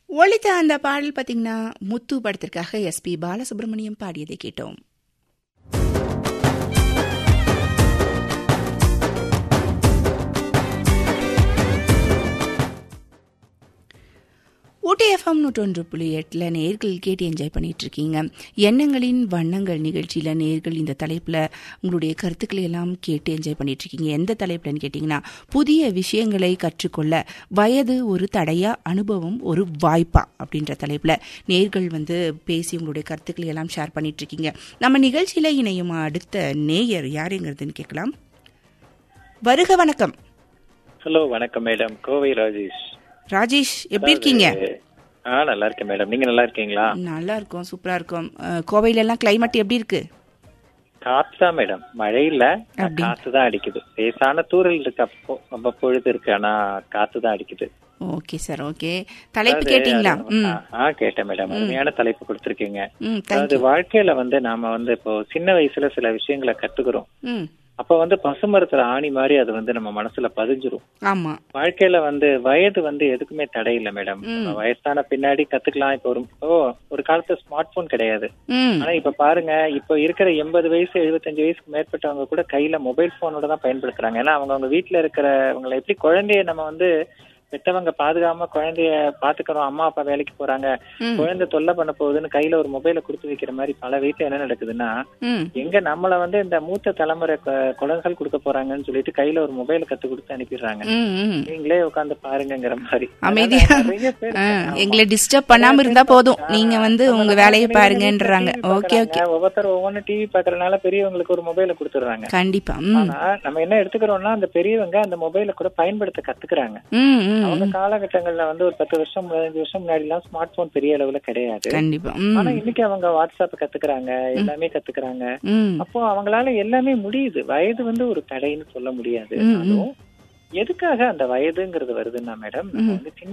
ஒழித்த அந்த பாடல் பார்த்தீங்கன்னா முத்து படத்திற்காக எஸ்பி பாலசுப்ரமணியம் பாடியதை கேட்டோம் ஊட்டி எஃப்எம் நூற்றொன்று புள்ளி எட்டில் நேர்கள் கேட்டு என்ஜாய் பண்ணிட்டு இருக்கீங்க எண்ணங்களின் வண்ணங்கள் நிகழ்ச்சியில் நேர்கள் இந்த தலைப்பில் உங்களுடைய கருத்துக்களை எல்லாம் கேட்டு என்ஜாய் பண்ணிட்டு இருக்கீங்க எந்த தலைப்புலன்னு கேட்டிங்கன்னா புதிய விஷயங்களை கற்றுக்கொள்ள வயது ஒரு தடையா அனுபவம் ஒரு வாய்ப்பா அப்படின்ற தலைப்பில் நேர்கள் வந்து பேசி உங்களுடைய கருத்துக்களை எல்லாம் ஷேர் பண்ணிட்டு இருக்கீங்க நம்ம நிகழ்ச்சியில் இணையும் அடுத்த நேயர் யாருங்கிறதுன்னு கேட்கலாம் வருக வணக்கம் ஹலோ வணக்கம் மேடம் கோவை ராஜேஷ் ராஜேஷ் எப்படி இருக்கீங்க ஆ நல்லா இருக்கேன் மேடம் நீங்க நல்லா இருக்கீங்களா நல்லா இருக்கும் சூப்பரா இருக்கும் அஹ், கோவையில எல்லாம் கிளைமேட் எப்படி இருக்கு காத்து தான் மேடம் மழை இல்ல அப்படி. காத்து தான் அடிக்குது லேசான தூரல் இருக்கு அப்போ ரொம்ப பொழுது இருக்கு ஆனா காத்து தான் அடிக்குது ஓகே சார் ஓகே தலைப்பு அதாவது, கேட்டீங்களா ம் ஆ, ஆ கேட்டேன் மேடம் அருமையான தலைப்பு கொடுத்திருக்கீங்க ம் அதாவது தேங்க்யூ வாழ்க்கையில வந்து நாம வந்து இப்போ சின்ன வயசுல சில விஷயங்களை கத்துக்கிறோம் ம் அப்ப வந்து பசுமரத்துல ஆணி மாதிரி அது வந்து நம்ம மனசுல பதிஞ்சிரும் ஆமா வாழ்க்கையில வந்து வயது வந்து எதுக்குமே தடை இல்லை மேடம் நம்ம வயசான பின்னாடி கத்துக்கலாம் இப்ப ஒரு ஓ ஒரு காலத்துல ஸ்மார்ட் போன் கிடையாது ம் ஆனா இப்ப பாருங்க இப்ப இருக்கிற எண்பது வயசு எழுபத்தஞ்சு வயசுக்கு மேற்பட்டவங்க கூட கையில மொபைல் போனோட தான் பயன்படுத்துறாங்க ஏன்னா அவங்க அவங்க வீட்டுல இருக்கிறவங்களை எப்படி குழந்தைய நம்ம வந்து பெத்தவங்க பாதுகாம குழந்தைய பாத்துக்கிறோம் அம்மா அப்பா வேலைக்கு போறாங்க ம். குழந்தை தொல்லை பண்ண போகுதுன்னு கையில ஒரு மொபைலை கொடுத்து வைக்கிற மாதிரி பல வீட்டுல என்ன நடக்குதுன்னா ம் எங்க நம்மள வந்து இந்த மூத்த தலைமுறை கு- குழந்தைகள் கொடுக்க போறாங்கன்னு சொல்லிட்டு கையில ஒரு மொபைலை கத்து கொடுத்து அனுப்பிடுறாங்க ம் ம் நீங்களே உட்காந்து பாருங்கிற மாதிரி அமைதியா அதனால நிறைய பேர் ஆ, ஆமா. எங்களை டிஸ்டர்ப் பண்ணாம இருந்தா போதும் நீங்க வந்து நம்ம உங்க நம்ம வேலையை வீட்டுல பாருங்கன்றாங்க TV ஓகே ஓகே பார்க்கறாங்க. ஒவ்வொருத்தர் ஒவ்வொன்னு டிவி பாக்குறதுனால பெரியவங்களுக்கு ஒரு மொபைலை கொடுத்துடுறாங்க கண்டிப்பா ம் ஆனா நம்ம என்ன எடுத்துக்கிறோம்னா அந்த பெரியவங்க அந்த மொபைலை கூட பயன்படுத்த கத்துக்கிறாங்க ம் ம் அவங்க ம். காலகட்டங்கள்ல வந்து ஒரு பத்து வருஷம் பதினஞ்சு வருஷம் முன்னாடி எல்லாம் ஸ்மார்ட் போன் பெரிய அளவுல கிடையாது கண்டிப்பா ஆனா ம் இன்னைக்கு அவங்க வாட்ஸ்அப் கத்துக்கிறாங்க எல்லாமே கத்துக்கிறாங்க ம் அப்போ அவங்களால எல்லாமே முடியுது வயது வந்து ஒரு தடைன்னு சொல்ல முடியாது ம், ம். அதுவும் எதுக்காக அந்த வயதுங்கிறது வருதுன்னா மேடம் நம்ம வந்து சின்ன